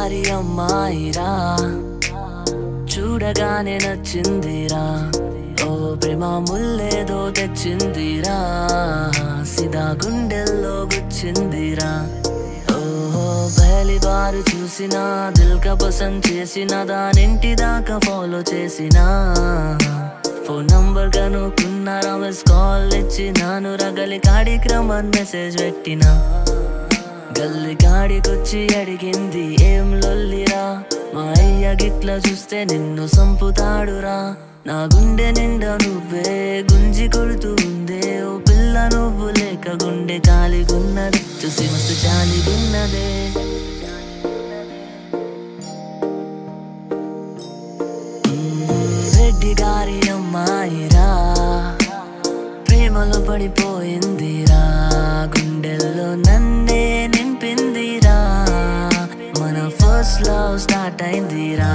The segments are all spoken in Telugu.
గారి అమ్మాయిరా చూడగానే నచ్చిందిరా ఓ ప్రేమ ముల్లేదో తెచ్చిందిరా సిదా గుండెల్లో గుచ్చిందిరా ఓహో పహలి బారు చూసిన దిల్ కా పసంద్ చేసిన దానింటి దాకా ఫాలో చేసిన ఫోన్ నంబర్ కనుక్కున్నారా మిస్ కాల్ ఇచ్చినాను రగలి కార్యక్రమం మెసేజ్ పెట్టినా గల్లి కాడికొచ్చి అడిగింది ఏం లొల్లిరా మా అయ్య గిట్ల చూస్తే నిన్ను సంపుతాడురా నా గుండె నిండా నువ్వే గుంజి కొడుతూ ఉందే ఓ పిల్ల నువ్వు లేక గుండె కాలిగున్నది చూసి మస్తు జాలిగున్నదే రెడ్డి గారి అమ్మాయిరా ప్రేమలో పడిపోయిందిరా గుండెల్లో నన్నే నింపిందిరా మన ఫస్ట్ లవ్ స్టార్ట్ అయిందిరా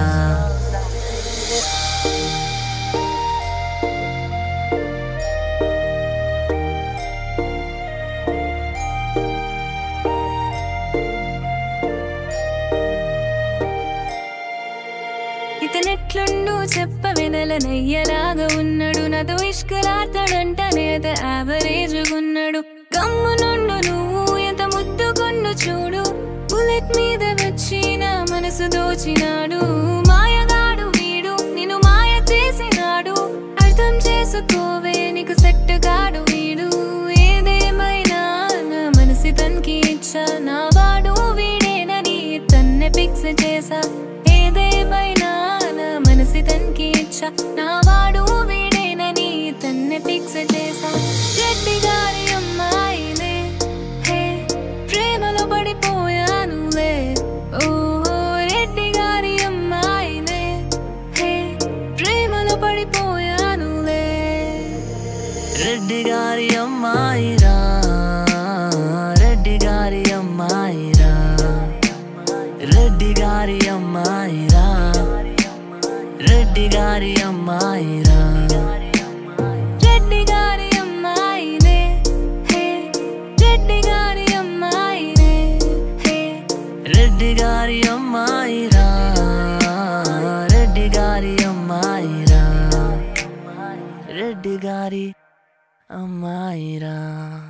ఇతనెట్లుండు చెప్ప వినల నయ్యలాగా ఉన్నాడు నాతో ఇష్కలాడతాడంట నేత యావరేజ్ ఉన్నాడు కమ్ము నుండు నువ్వు ఎంత ముద్దుకొండు చూడు బుల్లెట్ మీద వచ్చి నా మనసు దోచినాడు మాయగాడు వీడు నిన్ను మాయ చేసినాడు అర్థం చేసుకోవే నీకు సెట్ గాడు వీడు ఏదేమైనా నా మనసి తనకి ఇచ్చా నా వాడు వీడేనని తన్నే ఫిక్స్ చేసా ఏదేమైనా నా మనసి తనకి ఇచ్చా నా వాడు వీడేనని తన్నే ఫిక్స్ చేసా రెడ్డి గారి అమ్మాయిలే హే ప్రేమలో పడిపోయానులే ఓహో రెడ్డి గారి అమ్మాయిలే హే ప్రేమలో పడిపోయానులే రెడ్డి గారి అమ్మాయిరా రెడ్డి గారి అమ్మాయిరా రెడ్డి గారి అమ్మాయిరా రెడ్డి గారి అమ్మాయిరా రెడ్డి గారి అమ్మాయినే హే రెడ్డి గారి అమ్మాయినే హే రెడ్డి గారి అమ్మాయిరా రెడ్డి గారి అమ్మాయిరా రెడ్డి గారి అమ్మాయిరా